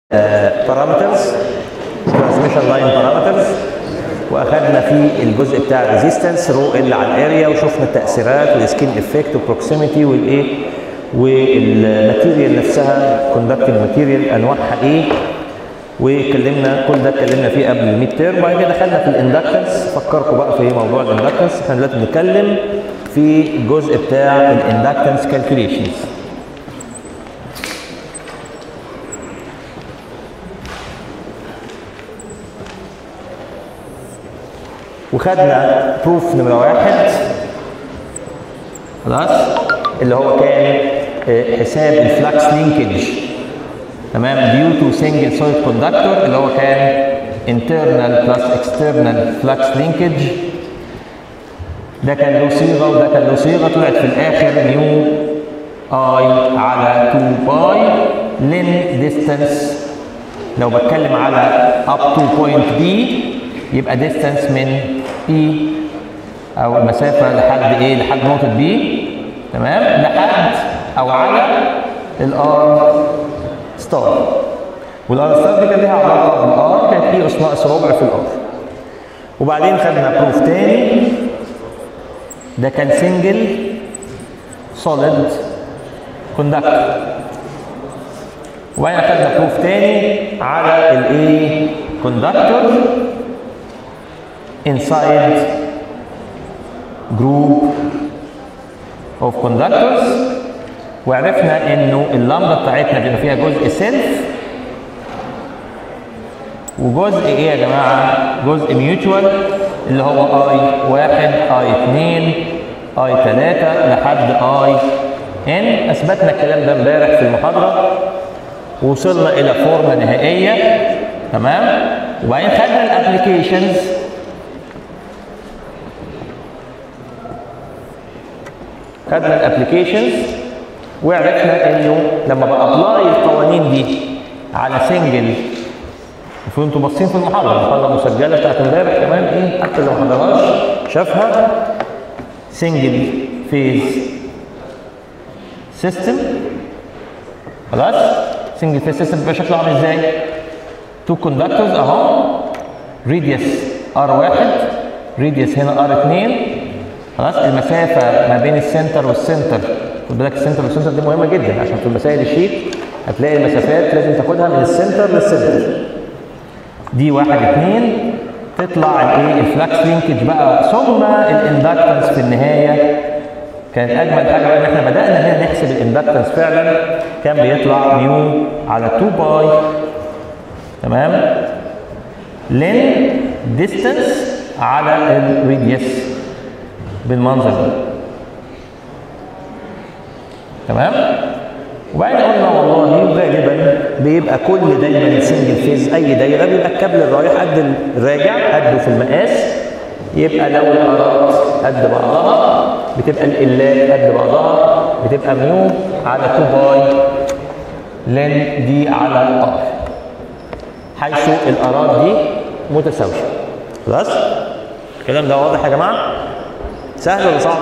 بارامترز ترانسميشن لاين بارامترز واخدنا في الجزء بتاع الريزيستنس رو ال على الاريا وشفنا التاثيرات والسكين افكت والبروكسيميتي والايه والماتيريال نفسها كوندكتنج ماتيريال انواعها ايه واتكلمنا كل ده اتكلمنا فيه قبل الميد تيرم بعد كده دخلنا في الاندكتنس فكركم بقى في موضوع الاندكتنس احنا دلوقتي بنتكلم في الجزء بتاع الاندكتنس كالكوليشنز وخدنا بروف نمره واحد خلاص اللي هو كان حساب الفلكس لينكج تمام ديو تو سنجل سوليد كوندكتور اللي هو كان internal plus external flux linkage ده كان له صيغه وده كان له صيغه طلعت في الاخر نيو اي على 2 باي لين ديستانس لو بتكلم على up to point B يبقى ديستانس من E او المسافه لحد ايه لحد نقطه B تمام لحد او على الار ستار والار ستار دي كان ليها علاقه بالار كانت اي اس ناقص ربع في الار وبعدين خدنا بروف تاني ده كان سنجل سوليد كوندكتور وبعدين خدنا بروف تاني على الايه كوندكتور inside group of conductors وعرفنا انه اللمبه بتاعتنا بيبقى فيها جزء سيلف وجزء ايه يا جماعه؟ جزء ميوتوال اللي هو اي واحد اي اثنين اي ثلاثه لحد اي ان اثبتنا الكلام ده امبارح في المحاضره ووصلنا الى فورمه نهائيه تمام؟ وبعدين خدنا الابلكيشنز خدنا الابلكيشنز وعرفنا انه لما بابلاي القوانين دي على سنجل المفروض انتوا باصين في المحاضره المحاضره مسجله بتاعت امبارح كمان ايه حتى لو ما حضرهاش شافها سنجل فيز سيستم خلاص سنجل فيز سيستم بيبقى شكله عامل ازاي؟ تو كوندكتورز اهو ريديوس ار واحد ريديوس هنا ار 2 خلاص المسافه ما بين السنتر والسنتر خد بالك السنتر والسنتر دي مهمه جدا عشان في مسائل الشيت هتلاقي المسافات لازم تاخدها من السنتر للسنتر دي واحد اتنين تطلع الايه الفلاكس لينكج بقى ثم الاندكتنس في النهايه كانت اجمل حاجه بقى ان احنا بدانا هنا نحسب الاندكتنس فعلا كان بيطلع ميو على 2 باي تمام لين ديستانس على الريديوس بالمنظر ده تمام وبعدين قلنا والله غالبا بيبقى كل دايما سنجل فيز اي دايره بيبقى الكابل الرايح قد الراجع قده في المقاس يبقى لو الارات قد بعضها بتبقى الالات قد بعضها بتبقى ميو على 2 باي لين دي على ار حيث الارات دي متساويه خلاص الكلام ده واضح يا جماعه سهل ولا صعب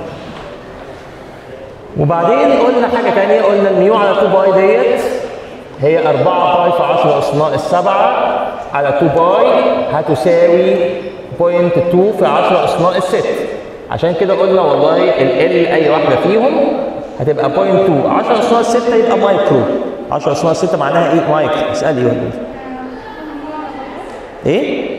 وبعدين قلنا حاجة تانية قلنا الميو على 2 باي ديت هي 4 باي في 10 أس ناقص 7 على 2 باي هتساوي 0.2 في 10 أس ناقص 6 عشان كده قلنا والله ال ال أي واحدة فيهم هتبقى 0.2 10 أس ناقص 6 يبقى مايكرو 10 أس ناقص 6 معناها إيه مايكرو اسألي ولا إيه؟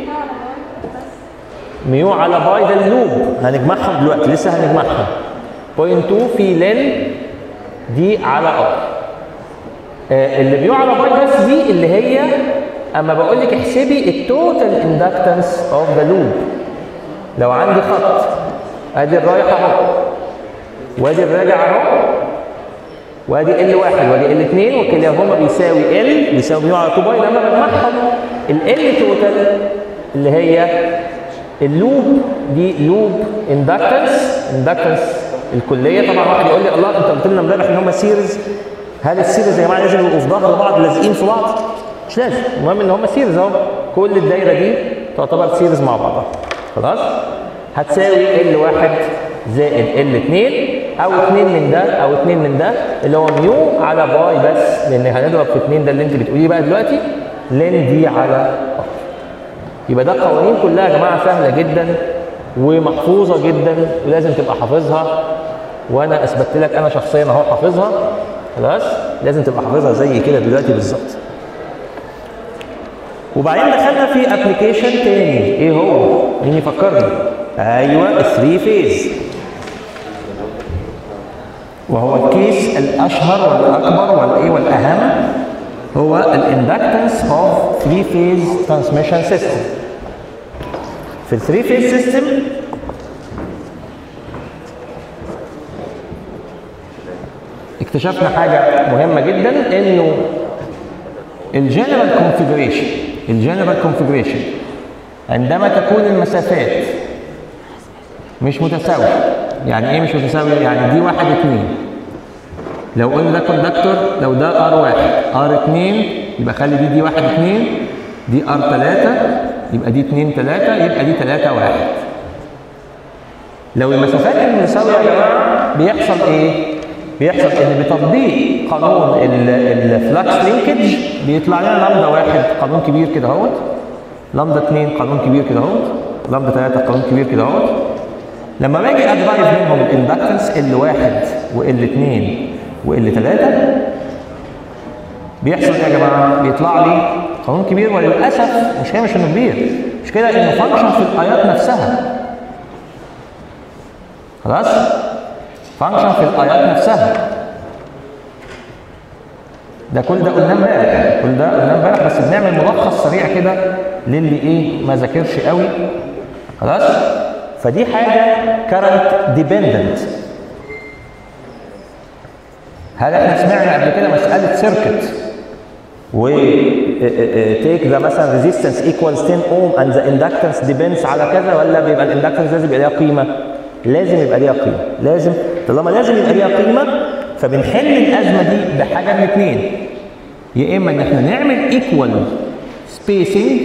ميو على باي ده اللوب هنجمعهم دلوقتي لسه هنجمعهم 0.2 في لين دي على ار آه اللي ميو على باي بس دي اللي هي اما بقول لك احسبي التوتال اندكتنس اوف ذا لوب لو عندي خط ادي الرايح اهو وادي الراجع اهو وادي ال واحد وادي ال اثنين وكلاهما بيساوي ال بيساوي ميو على 2 باي لما بجمعهم ال توتال اللي هي اللوب دي لوب اندكتنس اندكتنس الكليه طبعا واحد يقول لي الله انت قلت لنا امبارح ان هم سيريز هل السيريز يا جماعه لازم يبقوا في ظهر بعض لازقين في بعض؟ مش لازم المهم ان هم سيريز اهو كل الدايره دي تعتبر سيريز مع بعضها خلاص هتساوي ال واحد زائد ال 2 او 2 من ده او 2 من ده اللي هو ميو على باي بس لان هنضرب في 2 ده اللي انت بتقوليه بقى دلوقتي لين دي على ار يبقى ده قوانين كلها يا جماعه سهله جدا ومحفوظه جدا ولازم تبقى حافظها وانا اثبت لك انا شخصيا اهو حافظها خلاص لازم تبقى حافظها زي كده دلوقتي بالظبط وبعدين دخلنا في ابلكيشن تاني ايه هو مين يفكرني ايوه 3 فيز وهو الكيس الاشهر والاكبر والايه والاهم هو الاندكتنس اوف 3 فيز ترانسميشن سيستم في ال 3 فيز سيستم اكتشفنا حاجه مهمه جدا انه الجنرال كونفيجريشن الجنرال كونفيجريشن عندما تكون المسافات مش متساويه يعني ايه مش متساويه يعني دي واحد اتنين لو قلنا ده كوندكتور لو ده ار واحد ار اتنين يبقى خلي دي دي واحد اتنين دي ار تلاته يبقى دي اتنين تلاته يبقى دي تلاته واحد لو المسافات المتساويه يا جماعه بيحصل ايه؟ بيحصل ان بتطبيق قانون الفلكس لينكج بيطلع لنا لامدا واحد قانون كبير كده اهوت لامدا اثنين قانون كبير كده اهوت لامدا ثلاثه قانون كبير كده اهوت لما باجي ادرايف منهم الاندكتنس ال واحد وال اثنين وال ثلاثه بيحصل ايه يا جماعه؟ بيطلع لي قانون كبير وللاسف مش هي مش انه كبير مش كده انه فانكشن في الايات نفسها خلاص؟ فانكشن في الايات نفسها ده كل ده قلناه امبارح كل ده قلناه امبارح بس بنعمل ملخص سريع كده للي ايه ما ذاكرش قوي خلاص فدي حاجه كارنت ديبندنت هل احنا سمعنا قبل كده مساله سيركت و تيك ذا مثلا ريزيستنس ايكوالز 10 اوم اند ذا اندكتنس ديبندز على كذا ولا بيبقى الاندكتنس لازم يبقى ليها قيمه؟ لازم يبقى ليها قيمه لازم طالما لازم يبقى ليها قيمه فبنحل الازمه دي بحاجه من اثنين يا اما ان احنا نعمل ايكوال سبيسنج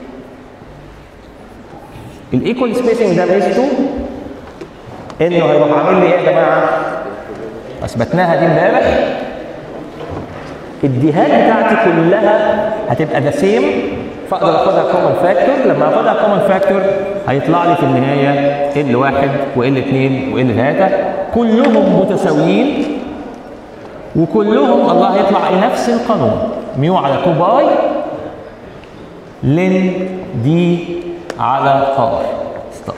الايكوال سبيسنج ده ميزته انه هيروح عامل لي ايه يا جماعه؟ اثبتناها دي امبارح الديهات بتاعتي كلها هتبقى ذا سيم فاقدر اخدها كومن فاكتور لما اخدها كومن فاكتور هيطلع لي في النهايه ال واحد وال اثنين وال ثلاثه كلهم متساويين وكلهم الله هيطلع نفس القانون ميو على 2 باي لن دي على ار ستار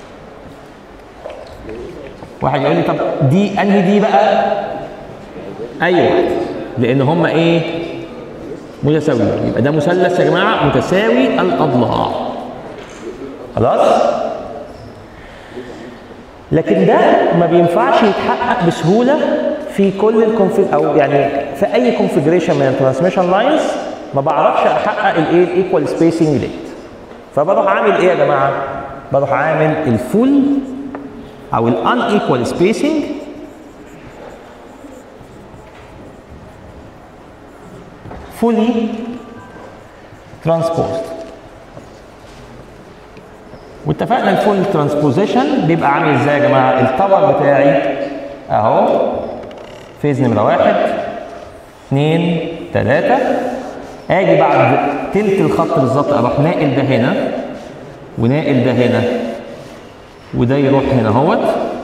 واحد يقول لي طب دي انهي دي بقى ايوه لان هم ايه متساويين يبقى ده مثلث يا جماعه متساوي الاضلاع خلاص لكن ده ما بينفعش يتحقق بسهوله في كل الكونفيج او يعني في اي كونفيجريشن من الترانسميشن لاينز ما بعرفش احقق الايه الايكوال سبيسنج ديت فبروح عامل ايه يا جماعه بروح عامل الفول او الان ايكوال سبيسنج fully transposed واتفقنا الفول ترانسبوزيشن بيبقى عامل ازاي يا جماعه الطبق بتاعي اهو فيز نمره واحد اثنين ثلاثة اجي بعد تلت الخط بالظبط اروح ناقل ده هنا وناقل ده هنا وده يروح هنا اهوت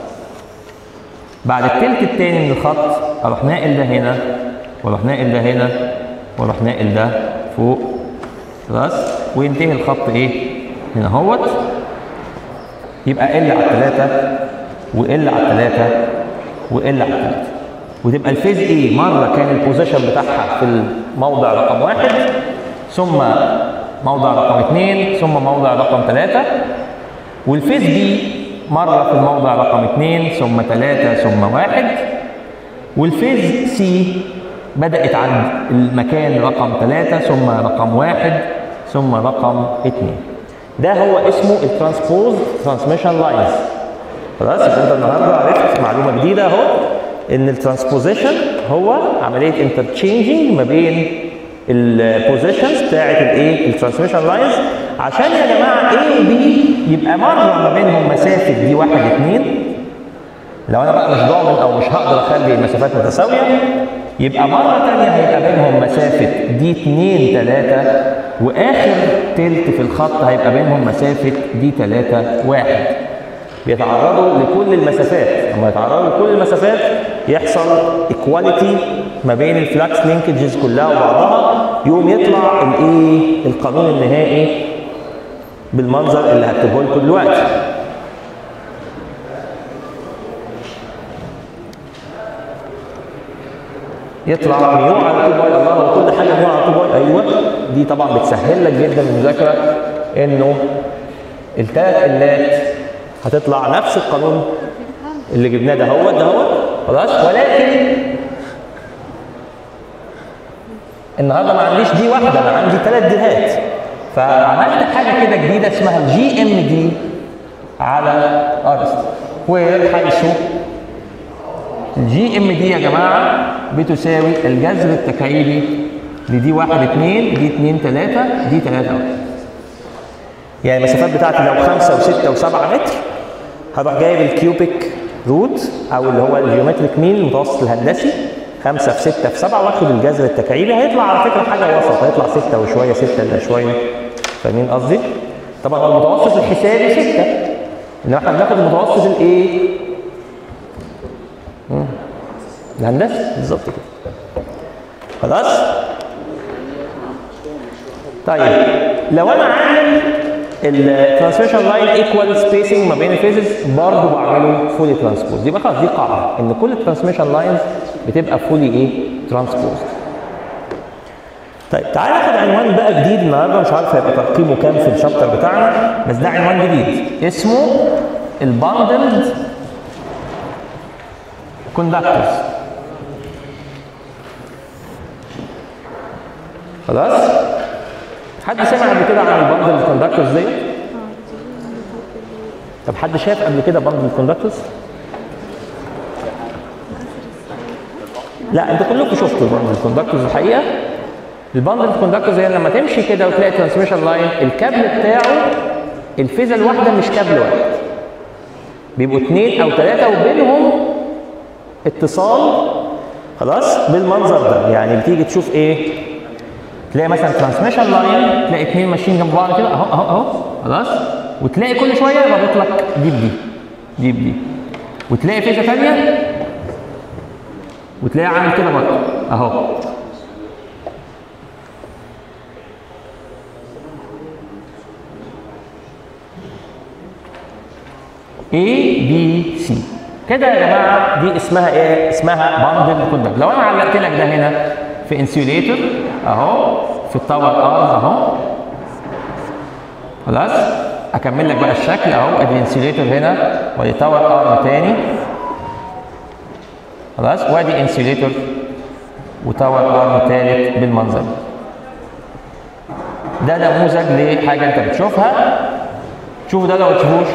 بعد التلت التاني من الخط اروح ناقل ده هنا واروح ناقل ده هنا واروح ناقل ده فوق خلاص وينتهي الخط ايه هنا اهوت يبقى ال على الثلاثة وال على الثلاثة وال على الثلاثة وتبقى الفيز ايه مرة كان البوزيشن بتاعها في الموضع رقم واحد ثم موضع رقم اثنين ثم موضع رقم ثلاثة والفيز بي مرة في الموضع رقم اثنين ثم ثلاثة ثم واحد والفيز سي بدأت عند المكان رقم ثلاثة ثم رقم واحد ثم رقم اثنين ده هو اسمه الترانسبوز ترانسميشن لاينز خلاص يبقى انت النهارده عرفت معلومه جديده اهو ان الترانسبوزيشن هو عمليه انترتشينجينج ما بين البوزيشنز بتاعت الايه الترانسميشن لاينز عشان يا جماعه A و B يبقى مره ما بينهم مسافه دي 1 2 لو انا بقى مش ضامن او مش هقدر اخلي المسافات متساويه يبقى مره ثانيه هيبقى بينهم مسافه دي 2 3 واخر تلت في الخط هيبقى بينهم مسافه دي 3 1 بيتعرضوا لكل المسافات لما يتعرضوا لكل المسافات يحصل ايكواليتي ما بين الفلاكس لينكجز كلها وبعضها يقوم يطلع الايه القانون النهائي بالمنظر اللي هكتبه لكم دلوقتي يطلع ميو على 2 باي الله هو كل حاجه ميو على 2 باي ايوه دي طبعا بتسهل لك جدا المذاكره انه الثلاث قلات هتطلع نفس القانون اللي جبناه ده هو ده هو خلاص ولكن النهارده ما عنديش دي واحده انا عندي ثلاث ديهات فعملت حاجه كده جديده اسمها الجي ام دي على ارس وير حيث الجي ام دي يا جماعه بتساوي الجذر التكعيبي لدي 1 2 دي 2 3 دي 3 1 يعني المسافات بتاعتي لو 5 و6 و7 متر هروح جايب الكيوبيك روت او اللي هو الجيومتريك مين المتوسط الهندسي 5 في 6 في 7 واخد الجذر التكعيبي هيطلع على فكره حاجه وسط هيطلع 6 وشويه 6 الا شويه فاهمين قصدي؟ طبعا هو المتوسط الحسابي 6 انما احنا بناخد المتوسط الايه؟ مم. الهندسي بالظبط كده خلاص؟ طيب لو انا عامل الترانسميشن لاين ايكوال سبيسنج ما بين الفيزز برضه بعمله فولي ترانسبوز يبقى خلاص دي قاعده ان كل الترانسميشن لاينز بتبقى فولي ايه؟ ترانسبوز طيب تعالى ناخد عنوان بقى جديد النهارده مش عارف هيبقى ترقيمه كام في الشابتر بتاعنا بس ده عنوان جديد اسمه الباندلد كوندكتورز خلاص حد سمع قبل كده عن الباندل كوندكتورز دي طب حد شاف قبل كده باندل كوندكتورز لا انتوا كلكم شفتوا الباندل كوندكتورز الحقيقه الباندل كوندكتورز هي لما تمشي كده وتلاقي ترانسميشن لاين الكابل بتاعه الفيزا الواحده مش كابل واحد بيبقوا اثنين او ثلاثه وبينهم اتصال خلاص بالمنظر ده يعني بتيجي تشوف ايه تلاقي مثلا ترانسميشن لاين تلاقي اثنين ماشيين جنب بعض كده اهو اهو اهو خلاص وتلاقي كل شويه رابط لك دي بدي دي بدي وتلاقي فيزا ثانيه وتلاقي عامل كده برضه اهو A B C كده يا جماعه دي اسمها ايه؟ اسمها باندل كوندكت لو انا علقت لك ده هنا في انسيوليتور اهو في التاور ارز اهو خلاص اكمل لك بقى الشكل اهو ادي انسيوليتور هنا وادي تاور ارم تاني خلاص وادي انسيوليتور وتاور ارم تالت بالمنظر ده نموذج لحاجه انت بتشوفها شوف ده لو ما تشوفوش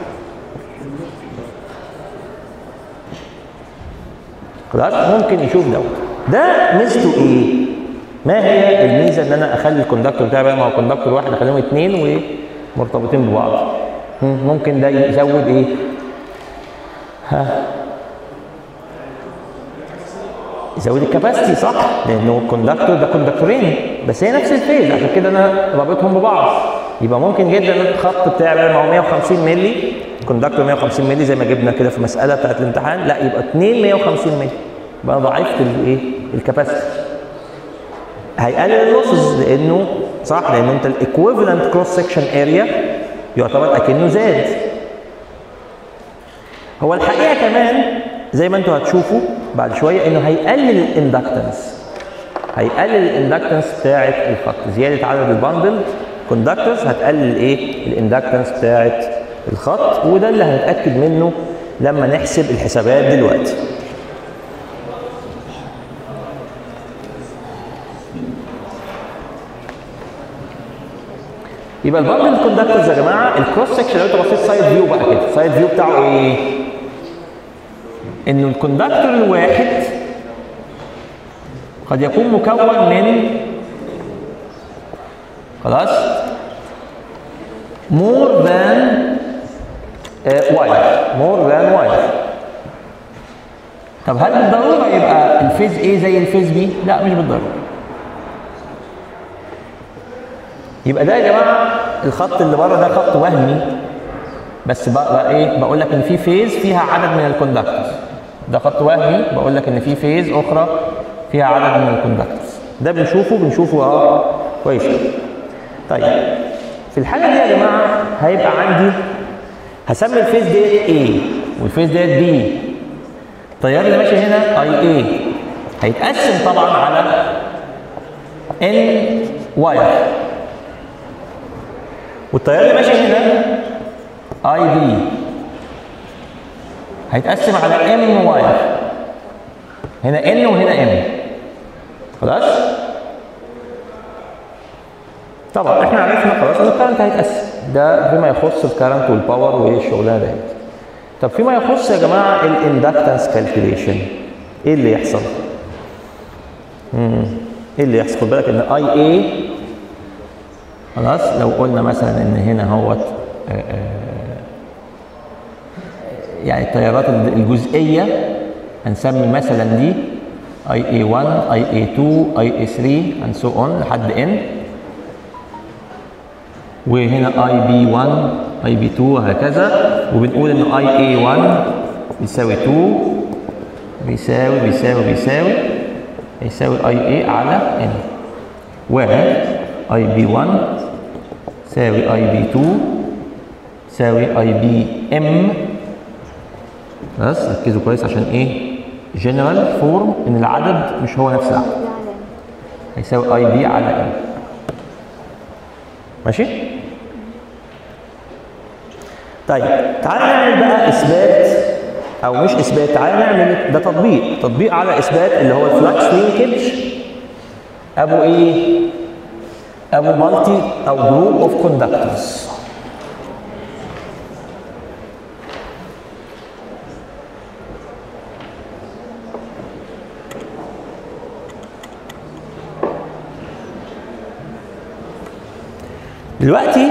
خلاص ممكن يشوف دوت ده ميزته ايه؟ ما هي الميزه ان انا اخلي الكوندكتور بتاعي بقى ما هو كوندكتور واحد اخليهم اثنين ومرتبطين ببعض ممكن ده يزود ايه؟ ها يزود الكباستي صح؟ لانه الكوندكتور ده كوندكتورين بس هي نفس الفيز عشان كده انا رابطهم ببعض يبقى ممكن جدا الخط بتاعي ما هو 150 مللي كوندكتور 150 مللي زي ما جبنا كده في مساله بتاعت الامتحان لا يبقى 2 150 مللي يبقى انا ضعفت الايه؟ الكباستي هيقلل اللوسز لانه صح لان انت الايكويفالنت كروس سكشن اريا يعتبر اكنه زاد هو الحقيقه كمان زي ما انتوا هتشوفوا بعد شويه انه هيقلل الاندكتنس هيقلل الاندكتنس بتاعه الخط زياده عدد الباندل كوندكتورز هتقلل ايه الاندكتنس بتاعه الخط وده اللي هنتاكد منه لما نحسب الحسابات دلوقتي يبقى الباندل كوندكتورز يا جماعه الكروس سكشن لو انت بصيت سايد فيو بقى كده سايد فيو بتاعه ايه؟ انه الكوندكتور الواحد قد يكون مكون من خلاص more than واير more than واير طب هل بالضروره يبقى الفيز A زي الفيز B؟ لا مش بالضروره. يبقى ده يا جماعه الخط اللي بره ده خط وهمي بس بقى, بقى ايه بقول لك ان في فيز فيها عدد من الكوندكتورز ده خط وهمي بقول لك ان في فيز اخرى فيها عدد من الكوندكتورز ده بنشوفه بنشوفه اه كويس طيب في الحاله دي يا جماعه هيبقى عندي هسمي الفيز ديت A والفيز ديت B التيار اللي ماشي هنا اي اي هيتقسم طبعا على ان واير والتيار اللي ماشي هنا اي بي هيتقسم على ام واير هنا ان وهنا ام خلاص طبعا احنا عرفنا خلاص ان الكرنت هيتقسم ده فيما يخص الكرنت والباور والشغلانه ديت طب فيما يخص يا جماعه الاندكتنس كالكوليشن ايه اللي يحصل؟ امم ايه اللي يحصل؟ خد بالك ان اي اي خلاص لو قلنا مثلا ان هنا هوت يعني التيارات الجزئيه هنسمي مثلا دي اي اي 1 اي اي 2 اي اي 3 and so on لحد ان وهنا اي بي 1 اي بي 2 وهكذا وبنقول ان اي اي 1 بيساوي 2 بيساوي بيساوي بيساوي يساوي اي اي على ان واحد اي بي 1 تساوي اي بي 2 تساوي اي بي ام بس ركزوا كويس عشان ايه جنرال فورم ان العدد مش هو نفس العدد هيساوي اي بي على ام ماشي طيب تعال نعمل بقى اثبات او مش اثبات تعال نعمل ده تطبيق تطبيق على اثبات اللي هو الفلكس لينكج ابو ايه ابو مالتي او جروب اوف كوندكتورز دلوقتي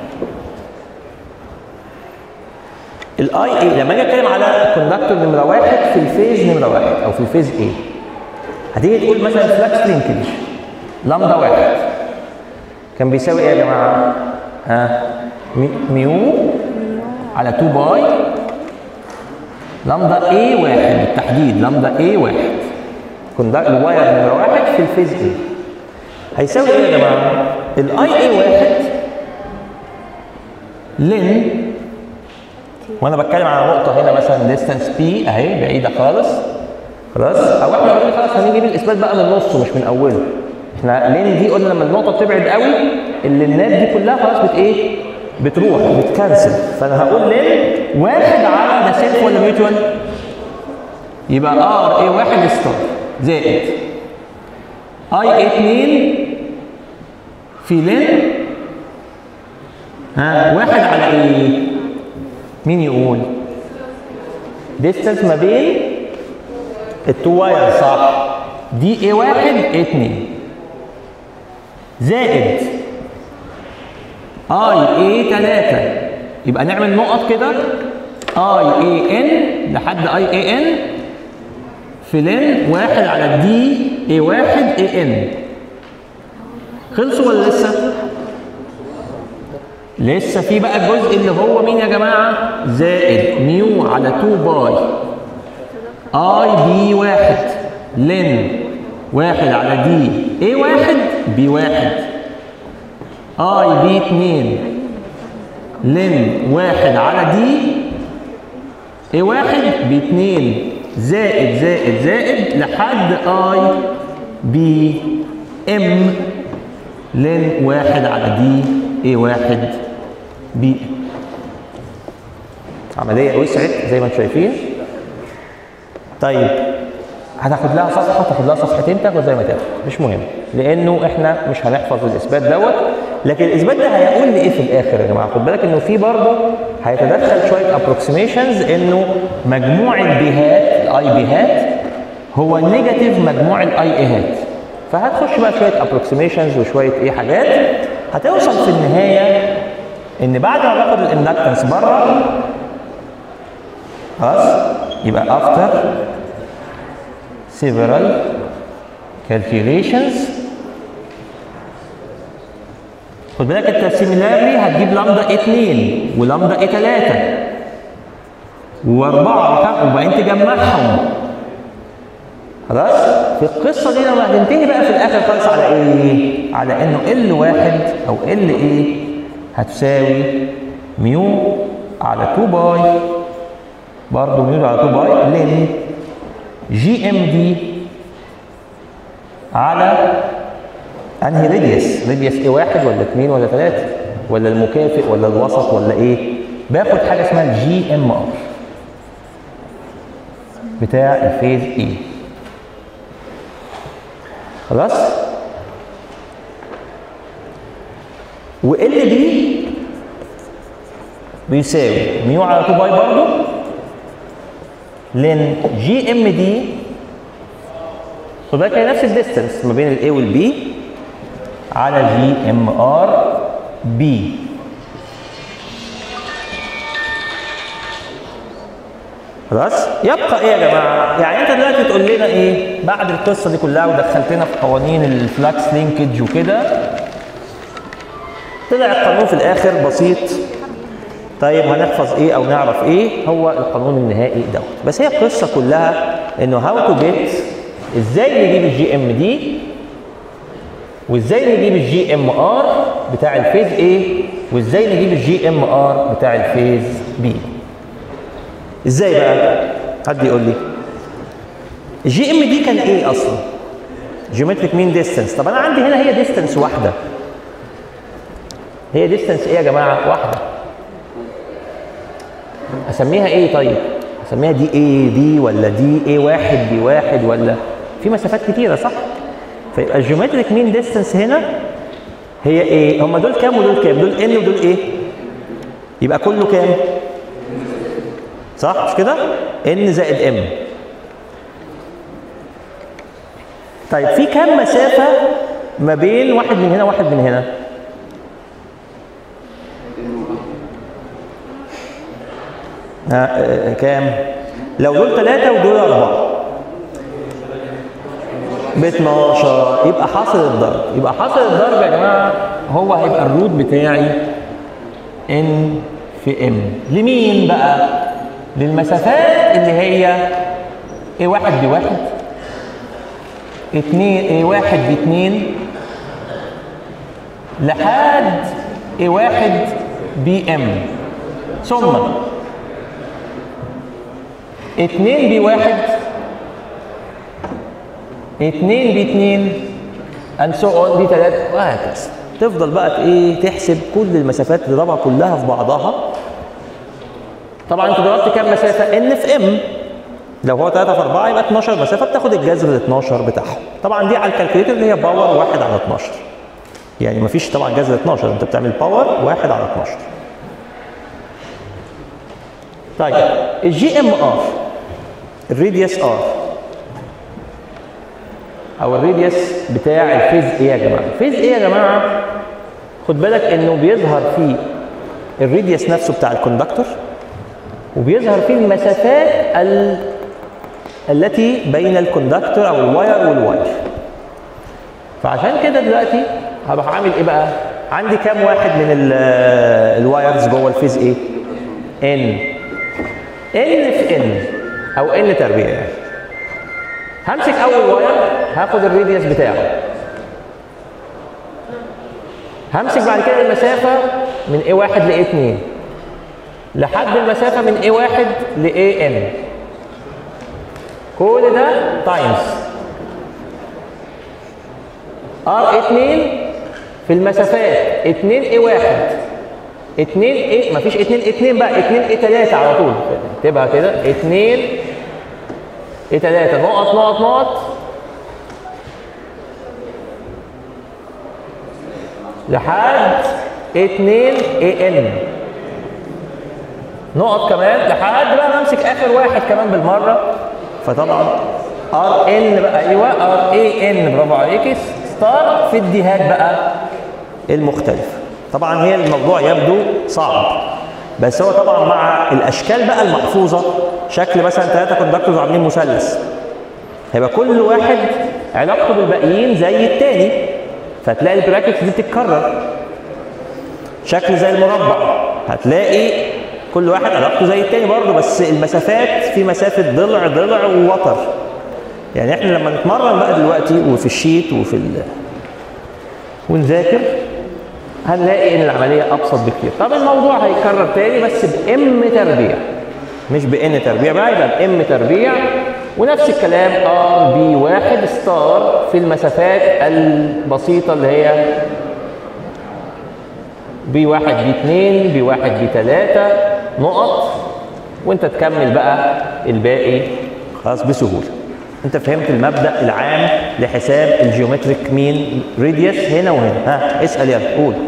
الاي اي لما اجي اتكلم على كوندكتور نمره واحد في الفيز نمره واحد او في الفيز ايه هتيجي تقول مثلا فلكس لينكج لامدا واحد كان بيساوي ايه يا جماعه؟ ها ميو على 2 باي لامدا اي واحد بالتحديد لامدا اي واحد كوندكتور الواير نمره واحد في الفيز ايه هيساوي ايه يا جماعه؟ الاي اي واحد لن وانا بتكلم على نقطه هنا مثلا ديستانس بي اهي بعيده خالص خلاص او احنا قلنا خلاص هنيجي الاثبات بقى من نصه مش من اوله احنا لين دي قلنا لما النقطه بتبعد قوي اللينات دي كلها خلاص بت ايه بتروح بتكنسل فانا هقول لين واحد على ده سيلف ولا ميوتوال يبقى ار اي واحد ستار زائد اي اي 2 في لين ها واحد على ايه؟ مين يقول؟ ديستانس ما بين التو واير صح دي ايه واحد ايه اتنين زائد اي ايه تلاتة يبقى نعمل نقط كده اي اي ان لحد اي اي ان في لين واحد على دي ايه واحد ايه ان خلصوا ولا لسه؟ لسه في بقى الجزء اللي هو مين يا جماعه؟ زائد ميو على 2 باي اي بي واحد لن واحد على دي اي واحد بي واحد اي بي اتنين لن واحد على دي اي واحد بي اتنين زائد زائد زائد لحد اي بي ام لن واحد على دي اي واحد بي عملية وسعت زي ما انتم شايفين طيب هتاخد لها صفحة تاخد لها صفحتين تاخد زي ما تاخد مش مهم لأنه احنا مش هنحفظ الإثبات دوت لكن الإثبات ده هيقول لي إيه في الآخر يا جماعة خد بالك إنه في برضه هيتدخل شوية ابروكسيميشنز إنه مجموع البيهات الأي بيهات هو نيجاتيف مجموع الأي إيهات فهتخش بقى شويه ابروكسيميشنز وشويه ايه حاجات هتوصل في النهايه ان بعد ما باخد الاندكتنس بره خلاص يبقى افتر several calculations خد بالك انت سيميلارلي هتجيب لامدا 2 ولامدا 3 واربعه وبعدين تجمعهم خلاص في القصه دي لما هتنتهي بقى في الاخر خالص على ايه على انه ال واحد او ال ايه هتساوي ميو على 2 باي برضه ميو على 2 باي لن جي ام دي على انهي ريديوس ريديوس ايه واحد ولا اثنين ولا ثلاثه ولا المكافئ ولا الوسط ولا ايه باخد حاجه اسمها الجي ام ار بتاع الفيز اي خلاص وال دي بيساوي ميو على 2 باي برضه لان جي ام دي خد بالك هي نفس الديستنس ما بين الاي والبي على جي ام ار بي خلاص يبقى ايه يا جماعه يعني انت دلوقتي تقول لنا ايه بعد القصه دي كلها ودخلتنا في قوانين الفلاكس لينكج وكده طلع القانون في الاخر بسيط طيب هنحفظ ايه او نعرف ايه هو القانون النهائي دوت بس هي القصه كلها انه هاو تو جيت ازاي نجيب الجي ام دي وازاي نجيب الجي ام ار بتاع الفيز A وازاي نجيب الجي ام ار بتاع الفيز B ازاي بقى حد يقول لي الجي ام دي كان ايه اصلا جيومتريك مين ديستانس طب انا عندي هنا هي ديستانس واحده هي ديستانس ايه يا جماعه واحده اسميها ايه طيب اسميها دي ايه دي ولا دي ايه واحد دي واحد ولا في مسافات كتيره صح فيبقى الجيومتريك مين ديستانس هنا هي ايه هم دول كام ودول كام دول ان ودول ايه يبقى كله كام صح مش كده ان زائد ام طيب في كام مسافه ما بين واحد من هنا واحد من هنا ها آه، كام لو دول ثلاثة ودول أربعة ب 12 يبقى حاصل الضرب يبقى حاصل الضرب يا جماعة هو هيبقى الروت بتاعي ان في ام لمين بقى للمسافات اللي هي ايه واحد بواحد اتنين ايه واحد باتنين لحد ايه واحد بي ام ثم اتنين بي واحد اتنين بي اتنين and so on دي تلاتة وهكذا تفضل بقى ايه تحسب كل المسافات تضربها كلها في بعضها طبعا انت ضربت كام مسافة؟ ان في ام لو هو 3 في 4 يبقى 12 مسافة بتاخد الجذر ال 12 بتاعهم طبعا دي على الكالكوليتر اللي هي باور 1 على 12 يعني مفيش طبعا جذر 12 انت بتعمل باور 1 على 12 طيب الجي ام ار الريديوس ار او الريديوس بتاع الفيز ايه يا جماعه الفيز ايه يا جماعه خد بالك انه بيظهر فيه الريديوس نفسه بتاع الكوندكتور وبيظهر فيه المسافات ال... التي بين الكوندكتور او الواير والواير فعشان كده دلوقتي هبقى عامل ايه بقى عندي كام واحد من ال- الوايرز جوه الفيز ايه ان ان في ان او ان تربيع يعني همسك اول واير هاخد الريديوس بتاعه همسك بعد كده المسافه من A1 ل A2 لحد المسافه من A1 ل AN كل ده تايمز R2 في المسافات 2 A1 2 A مفيش 2 2 بقى 2 A3 على طول اكتبها كده 2 A3 نقط نقط نقط لحد 2 AN نقط كمان لحد بقى بمسك اخر واحد كمان بالمره فطبعا ار ان بقى ايوه ار اي ان برافو عليك ستار في الديهات بقى المختلفه طبعا هي الموضوع يبدو صعب بس هو طبعا مع الاشكال بقى المحفوظه شكل مثلا ثلاثه كوندكتورز عاملين مثلث هيبقى كل واحد علاقته بالباقيين زي التاني فتلاقي البراكتس دي بتتكرر شكل زي المربع هتلاقي كل واحد علاقته زي التاني برضه بس المسافات في مسافه ضلع ضلع ووتر يعني احنا لما نتمرن بقى دلوقتي وفي الشيت وفي ال... ونذاكر هنلاقي ان العمليه ابسط بكتير طب الموضوع هيكرر تاني بس بام تربيع مش بان تربيع بقى يبقى بام تربيع ونفس الكلام ار بي واحد ستار في المسافات البسيطه اللي هي بي واحد بي اتنين بي واحد بي تلاته نقط وانت تكمل بقى الباقي خلاص بسهوله انت فهمت المبدا العام لحساب الجيومتريك مين ريديوس هنا وهنا ها اسال يلا قول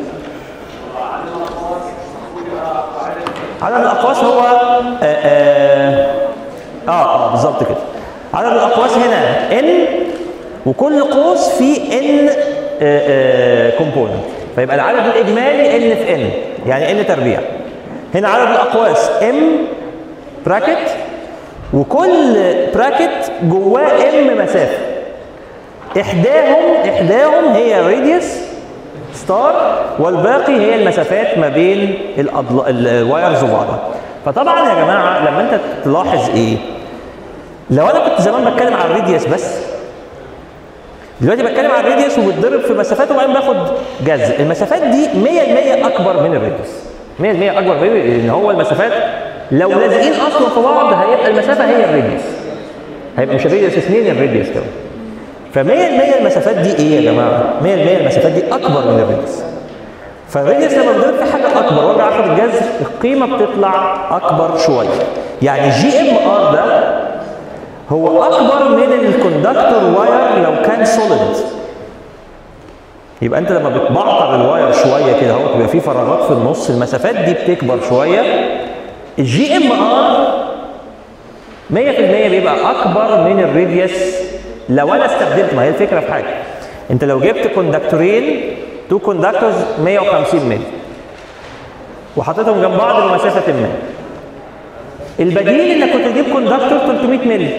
عدد الاقواس هو اه اه, آه, آه بالظبط كده عدد الاقواس هنا ان وكل قوس فيه ان كومبوننت فيبقى العدد الاجمالي ان في ان يعني ان تربيع هنا عدد الاقواس ام براكت وكل براكت جواه ام مسافه احداهم احداهم هي راديوس ستار والباقي هي المسافات ما بين الأضل... الوايرز وبعضها فطبعا يا جماعه لما انت تلاحظ ايه لو انا كنت زمان بتكلم عن الراديوس بس دلوقتي بتكلم عن الراديوس وبتضرب في مسافات وبعدين باخد جذر المسافات دي 100% اكبر من الراديوس 100% اكبر من لان هو المسافات لو لازقين اصلا في بعض هيبقى المسافه هي الراديوس هيبقى مش الراديوس اثنين الراديوس كمان ف 100% المسافات دي ايه يا جماعه 100% المسافات دي اكبر من الراديوس فالراديوس لما بضرب في حاجه اكبر وارجع اخد الجذر القيمه بتطلع اكبر شويه يعني جي ام ار ده هو اكبر من الكوندكتور واير لو كان سوليد يبقى انت لما بتبعطر الواير شويه كده اهو بيبقى في فراغات في النص المسافات دي بتكبر شويه الجي ام ار 100% بيبقى اكبر من الراديوس لو انا استبدلت ما هي الفكره في حاجه انت لو جبت كوندكتورين تو كوندكتورز 150 مللي وحطيتهم جنب بعض بمسافه ما البديل انك كنت تجيب كوندكتور 300 مللي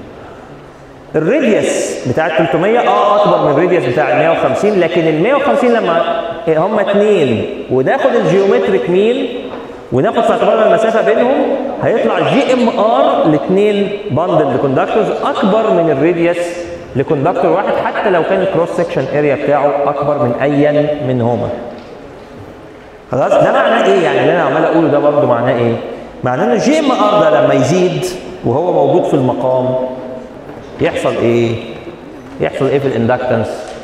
الراديوس بتاع ال 300 اه اكبر من الراديوس بتاع ال 150 لكن ال 150 لما هم اثنين وناخد الجيومتريك مين وناخد في اعتبارنا المسافه بينهم هيطلع جي ام ار الاثنين باندل كوندكتورز اكبر من الراديوس لكوندكتور واحد حتى لو كان الكروس سكشن اريا بتاعه اكبر من ايا منهما. خلاص ده معناه ايه؟ يعني اللي انا عمال اقوله ده برضه معناه ايه؟ معناه ان الجي ام ار ده لما يزيد وهو موجود في المقام يحصل ايه؟ يحصل ايه في الاندكتنس؟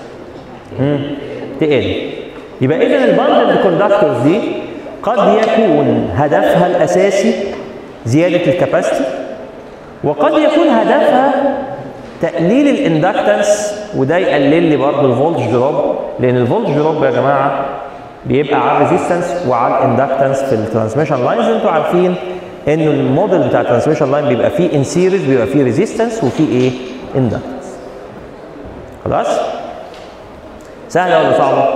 تقل. يبقى اذا الباندل كوندكتورز دي قد يكون هدفها الاساسي زياده الكباسيتي وقد يكون هدفها تقليل الاندكتنس وده يقلل لي برضه الفولج دروب لان الفولج دروب يا جماعه بيبقى على الريزيستنس وعلى الاندكتنس في الترانسميشن لاينز انتوا عارفين انه الموديل بتاع الترانسميشن لاين بيبقى فيه ان سيريز بيبقى فيه ريزيستنس وفيه ايه؟ اندكتنس خلاص؟ سهله ولا صعبه؟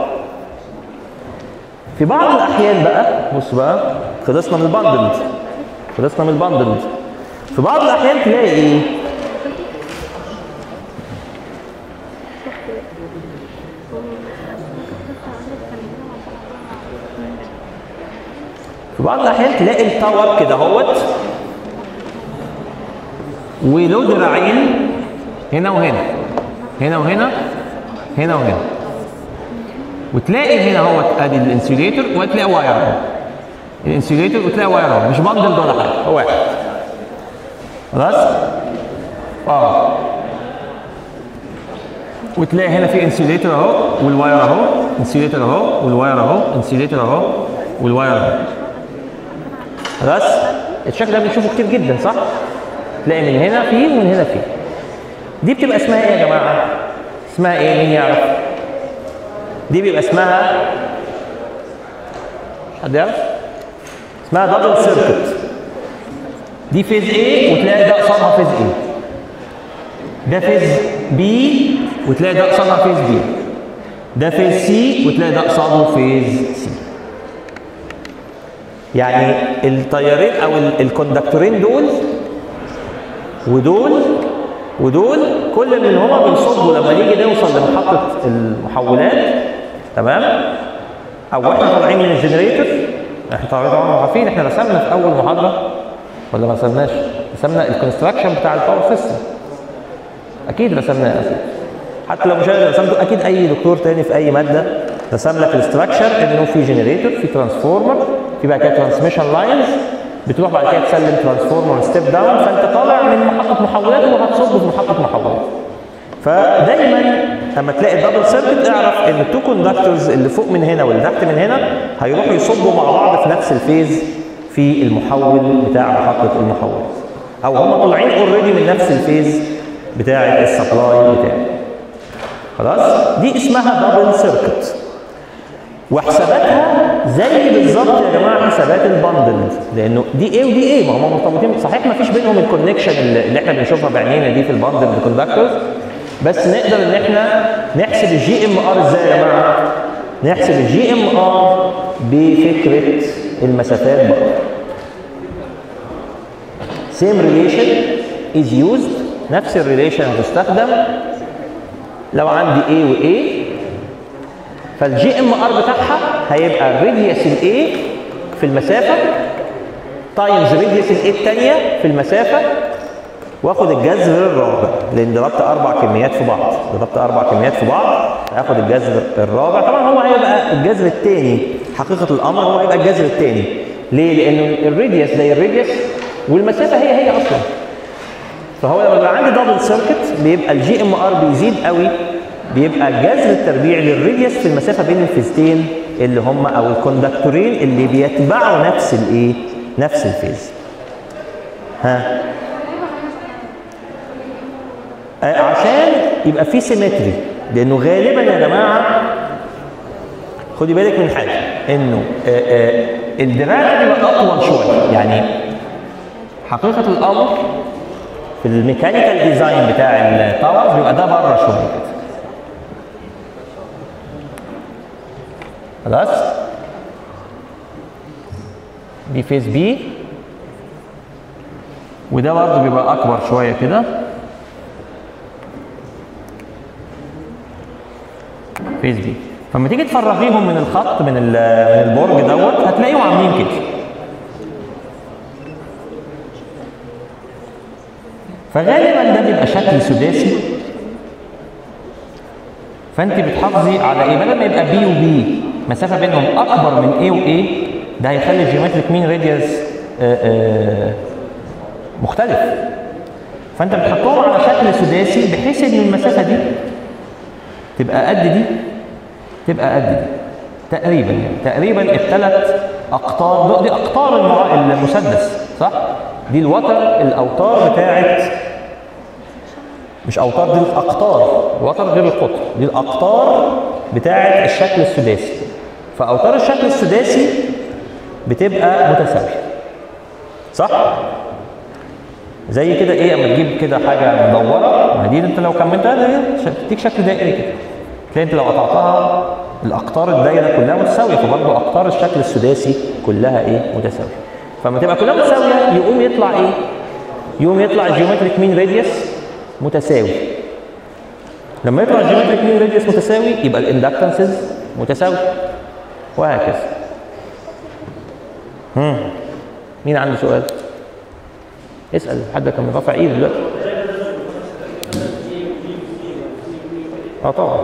في بعض الاحيان بقى بص بقى خلصنا من البندلد خلصنا من البندلد في بعض الاحيان تلاقي ايه في بعض الاحيان تلاقي التاور كده اهوت وله دراعين هنا وهنا هنا وهنا هنا وهنا وتلاقي هنا اهوت ادي الانسيوليتور وتلاقي واير اهو الانسيوليتور وتلاقي واير اهو مش بندل ده ولا حاجه هو واحد خلاص اه وتلاقي هنا في انسيوليتور اهو والواير اهو انسيوليتور اهو والواير اهو انسيوليتور اهو والواير اهو خلاص الشكل ده بنشوفه كتير جدا صح تلاقي من هنا فيه ومن هنا فيه دي بتبقى اسمها ايه يا جماعه اسمها ايه مين يعرف دي بيبقى اسمها حد يعرف اسمها دبل سيركت دي فيز A وتلاقي ده قصادها فيز A ده فيز B وتلاقي ده قصادها فيز B ده فيز C وتلاقي ده قصاده فيز C يعني التيارين او الكوندكتورين دول ودول ودول كل منهما بيصبوا لما نيجي نوصل لمحطه المحولات تمام او احنا طالعين من الجنريتور احنا طبعا عارفين احنا رسمنا في اول محاضره ولا ما رسمناش؟ رسمنا الكونستراكشن بتاع الباور سيستم اكيد رسمناه حتى لو مش انا رسمته اكيد اي دكتور تاني في اي ماده رسم لك الاستراكشر انه في جنريتور في ترانسفورمر في بعد كده ترانسميشن لاينز بتروح بعد كده تسلم ترانسفورمر ستيب داون فانت طالع من محطه محولات وهتصب في محطه محولات فدايما لما تلاقي الدبل سيركت اعرف ان التو كوندكتورز اللي فوق من هنا واللي تحت من هنا هيروحوا يصبوا مع بعض في نفس الفيز في المحول بتاع محطه المحولات او هم طالعين اوريدي من نفس الفيز بتاع السبلاي بتاعي خلاص دي اسمها دبل سيركت وحساباتها زي بالظبط يا جماعه حسابات البندلد لانه دي ايه ودي ايه ما هم مرتبطين صحيح ما فيش بينهم الكونكشن اللي احنا بنشوفها بعينينا دي في البندلد كوندكتورز بس نقدر ان احنا نحسب الجي ام ار ازاي يا جماعه؟ نحسب الجي ام ار بفكره المسافات برضه. same relation is used نفس الريليشن هتستخدم لو عندي A و A فالجي ام ار بتاعها هيبقى الراديوس الاي في المسافه تايمز راديوس الاي الثانيه في المسافه واخد الجذر الرابع لان ضربت اربع كميات في بعض ضربت اربع كميات في بعض هاخد الجذر الرابع طبعا هو هيبقى الجذر الثاني حقيقه الامر هو هيبقى الجذر الثاني ليه؟ لانه الراديوس زي الراديوس والمسافه هي هي اصلا فهو لما بيبقى عندي دبل سيركت بيبقى الجي ام ار بيزيد قوي بيبقى جذر التربيع للراديوس في المسافه بين الفيزتين اللي هم او الكوندكتورين اللي بيتبعوا نفس الايه؟ نفس الفيز. ها؟ آه عشان يبقى في سيمتري لانه غالبا يا جماعه خدي بالك من حاجه انه آه آه الدراع بيبقى اطول شويه يعني حقيقه الامر في الميكانيكال ديزاين بتاع التاور بيبقى ده بره شويه كده خلاص دي فيز بي وده برضه بيبقى اكبر شويه كده فيز بي فلما تيجي تفرغيهم من الخط من من البرج دوت هتلاقيهم عاملين كده فغالبا ده بيبقى شكل سداسي فانت بتحافظي على ايه بدل ما يبقى بي وبي مسافه بينهم اكبر من ايه وايه ده هيخلي الجيومتريك مين راديوس مختلف فانت بتحطهم على شكل سداسي بحيث ان المسافه دي تبقى قد دي تبقى قد دي تقريبا يعني تقريبا الثلاث اقطار دي اقطار المسدس صح؟ دي الوتر الاوتار بتاعت مش اوتار دي الاقطار الوتر غير القطر دي الاقطار بتاعت الشكل السداسي فاوتار الشكل السداسي بتبقى متساويه صح زي كده ايه اما تجيب كده حاجه مدوره ما دي انت لو كملتها تديك شكل دائري كده تلاقي انت لو قطعتها الاقطار الدايره كلها متساويه فبرضه اقطار الشكل السداسي كلها ايه متساويه فلما تبقى كلها متساويه يقوم يطلع ايه يقوم يطلع الجيومتريك مين راديوس متساوي لما يطلع الجيومتريك مين راديوس متساوي يبقى الاندكتنسز متساوي وهكذا هم. مين عنده سؤال اسال حد كان رافع ايده دلوقتي اه طبعا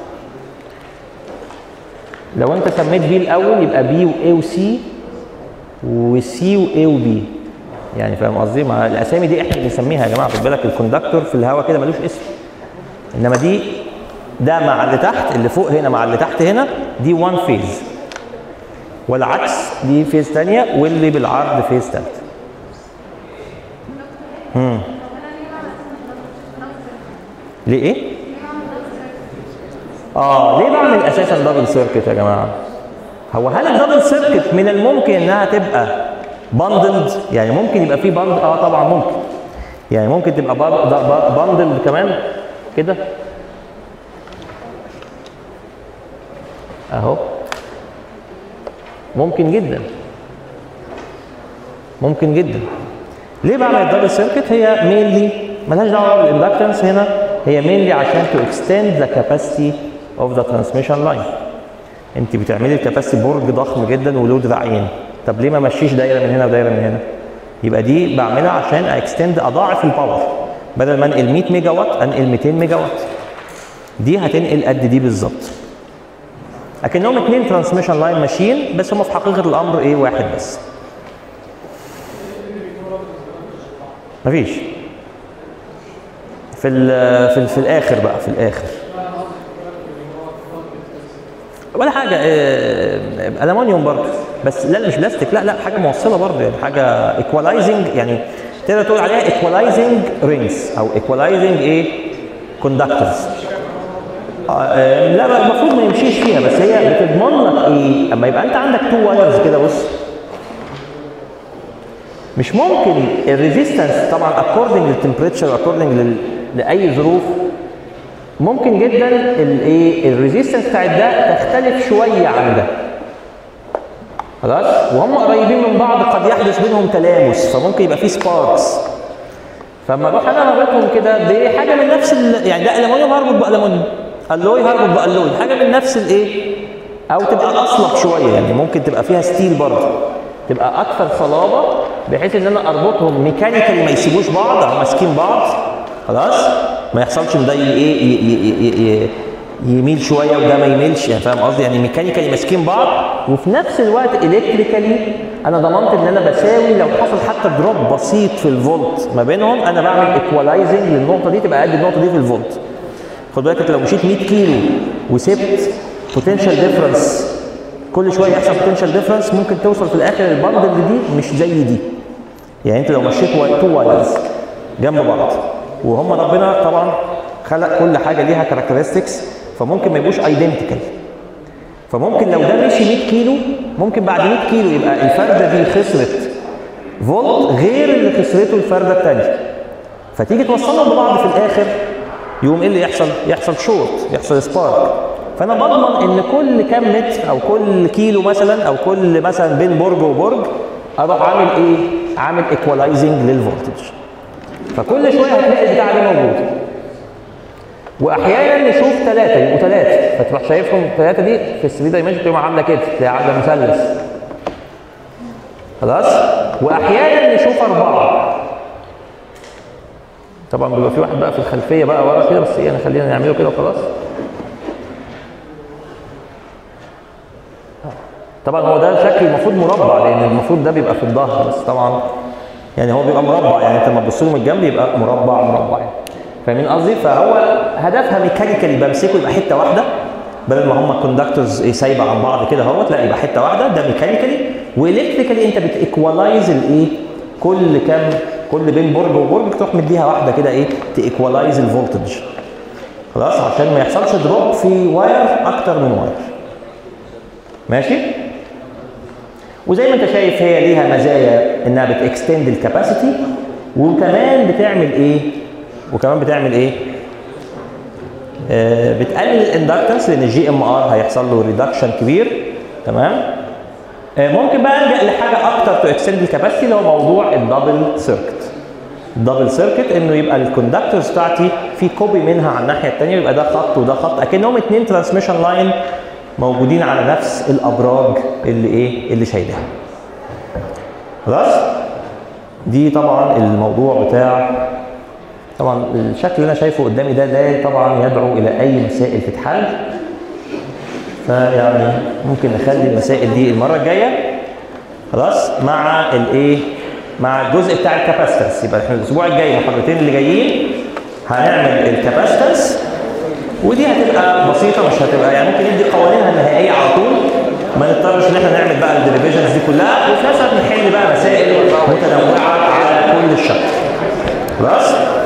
لو انت سميت بي الاول يبقى بي واي وسي وسي واي وبي يعني فاهم قصدي؟ مع الاسامي دي احنا بنسميها يا جماعه خد بالك الكوندكتور في الهواء كده ملوش اسم انما دي ده مع اللي تحت اللي فوق هنا مع اللي تحت هنا دي وان فيز والعكس دي فيز ثانيه واللي بالعرض فيز ثالثه امم ليه ايه؟ اه ليه بعمل اساسا دبل سيركت يا جماعه؟ هو هل الدبل سيركت من الممكن انها تبقى باندلد يعني ممكن يبقى في باند اه طبعا ممكن يعني ممكن تبقى باندلد كمان كده اهو ممكن جدا ممكن جدا ليه بعمل الدبل سيركت هي مينلي ملهاش دعوه بالاندكتنس هنا هي مينلي عشان تو اكستند ذا كاباسيتي اوف ذا ترانسميشن لاين انت بتعملي الكاباسيتي برج ضخم جدا وله دراعين طب ليه ما مشيش دايره من هنا ودايره من هنا يبقى دي بعملها عشان اكستند اضاعف الباور بدل ما انقل 100 ميجا وات انقل 200 ميجا وات دي هتنقل قد دي بالظبط اكنهم اثنين ترانسميشن لاين ماشيين بس هم في حقيقه الامر ايه واحد بس مفيش في ال في, ال في الاخر بقى في الاخر ولا حاجه آه، المونيوم برضه بس لا مش بلاستيك لا لا حاجه موصله برضه يعني حاجه ايكولايزنج يعني تقدر تقول عليها ايكولايزنج رينجز او ايكولايزنج ايه كوندكتورز لا بقى المفروض ما يمشيش فيها بس هي بتضمن لك ايه اما يبقى انت عندك تو وايرز كده بص مش ممكن الريزيستنس طبعا اكوردنج للتمبريتشر اكوردنج لاي ظروف ممكن جدا الايه الريزيستنس بتاعت ده تختلف شويه عن ده خلاص وهم قريبين من بعض قد يحدث بينهم تلامس فممكن يبقى في سباركس فما اروح انا رابطهم كده بحاجه من نفس ال... يعني ده المونيوم هربط بالمونيوم الوي هربط بالوي حاجه من نفس الايه او تبقى اصلب شويه يعني ممكن تبقى فيها ستيل برضه تبقى اكثر صلابه بحيث ان انا اربطهم ميكانيكالي ما يسيبوش بعض او ماسكين بعض خلاص ما يحصلش ان ده ي- ايه ي- ي- ي- ي- يميل شويه وده ما يميلش يعني فاهم قصدي يعني ميكانيكالي ماسكين بعض وفي نفس الوقت الكتريكالي انا ضمنت ان انا بساوي لو حصل حتى دروب بسيط في الفولت ما بينهم انا بعمل ايكوالايزنج للنقطه دي تبقى قد النقطه دي في الفولت خد بالك انت لو مشيت 100 كيلو وسبت بوتنشال ديفرنس كل شويه يحصل بوتنشال ديفرنس ممكن توصل في الاخر البندل دي مش زي دي يعني انت لو مشيت تو وايرز جنب بعض وهم ربنا طبعا خلق كل حاجه ليها كاركترستكس فممكن ما يبقوش ايدنتيكال فممكن لو ده مشي 100 كيلو ممكن بعد 100 كيلو يبقى الفرده دي خسرت فولت غير اللي خسرته الفرده الثانيه فتيجي توصلهم ببعض في الاخر يقوم ايه اللي يحصل؟ يحصل شورت يحصل سبارك فانا بضمن ان كل كام متر او كل كيلو مثلا او كل مثلا بين برج وبرج اروح عامل ايه؟ عامل ايكوالايزنج للفولتج فكل شويه هتلاقي البتاع دي موجود واحيانا نشوف ثلاثه يبقوا ثلاثه فتروح شايفهم الثلاثه دي في ال 3 دايمنشن تبقى عامله كده تلاقي عامله مثلث خلاص واحيانا نشوف اربعه طبعا بيبقى في واحد بقى في الخلفيه بقى ورا كده بس ايه انا خلينا نعمله كده وخلاص طبعا هو ده شكل المفروض مربع لان المفروض ده بيبقى في الظهر بس طبعا يعني هو بيبقى مربع يعني انت لما تبص له من الجنب يبقى مربع مربع يعني فاهمين قصدي؟ فهو هدفها ميكانيكالي بمسكه يبقى حته واحده بدل ما هم كوندكتورز ايه سايبه عن بعض كده اهوت لا يبقى حته واحده ده ميكانيكالي والكتريكالي انت بتيكوالايز الايه؟ كل كام كل بين برج وبرج تروح مديها واحده كده ايه؟ تيكوالايز الفولتج خلاص عشان ما يحصلش دروب في واير اكتر من واير ماشي؟ وزي ما انت شايف هي ليها مزايا انها بتكستند الكاباسيتي وكمان بتعمل ايه؟ وكمان بتعمل ايه؟ آه بتقلل الاندكتنس لان الجي ام ار هيحصل له ريدكشن كبير تمام؟ آه ممكن بقى الجا لحاجه اكتر تو اكستند الكاباسيتي اللي هو موضوع الدبل سيركت. الدبل سيركت انه يبقى الكوندكتورز بتاعتي في كوبي منها على الناحيه الثانيه يبقى ده خط وده خط اكنهم اثنين ترانسميشن لاين موجودين على نفس الابراج اللي ايه؟ اللي شايلها. خلاص؟ دي طبعا الموضوع بتاع طبعا الشكل اللي انا شايفه قدامي ده ده طبعا يدعو الى اي مسائل تتحل فيعني ممكن نخلي المسائل دي المره الجايه خلاص مع الايه مع الجزء بتاع الكاباستنس يبقى احنا الاسبوع الجاي المحاضرتين اللي جايين هنعمل الكاباستنس ودي هتبقى بسيطه مش هتبقى يعني ممكن ندي قوانينها النهائيه على طول ما نضطرش ان احنا نعمل بقى الديريفيجنز دي كلها وفي نفس الوقت نحل بقى مسائل متنوعه على كل الشكل خلاص